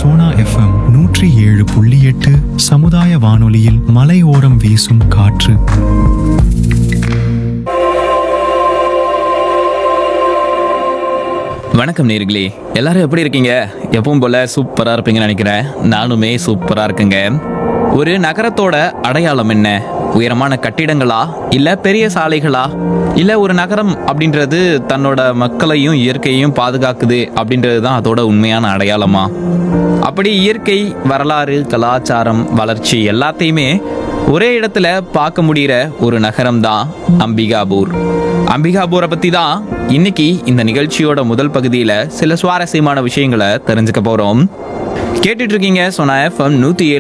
Sona FM நூற்றி ஏழு புள்ளி எட்டு சமுதாய வானொலியில் மலையோரம் வீசும் காற்று வணக்கம் நேர்களே எல்லாரும் எப்படி இருக்கீங்க எப்பவும் போல சூப்பரா இருப்பீங்கன்னு நினைக்கிறேன் நானுமே சூப்பரா இருக்குங்க ஒரு நகரத்தோட அடையாளம் என்ன உயரமான கட்டிடங்களா இல்ல பெரிய சாலைகளா இல்ல ஒரு நகரம் அப்படின்றது தன்னோட மக்களையும் இயற்கையையும் பாதுகாக்குது அப்படின்றது தான் அதோட உண்மையான அடையாளமா அப்படி இயற்கை வரலாறு கலாச்சாரம் வளர்ச்சி எல்லாத்தையுமே ஒரே இடத்துல பார்க்க முடிகிற ஒரு நகரம் தான் அம்பிகாபூர் அம்பிகாபூரை பத்தி தான் இன்னைக்கு இந்த நிகழ்ச்சியோட முதல் பகுதியில சில சுவாரஸ்யமான விஷயங்களை தெரிஞ்சுக்க போறோம் கேட்டுட்டு இருக்கீங்க சொன்ன எஃப்எம் நூத்தி ஏழு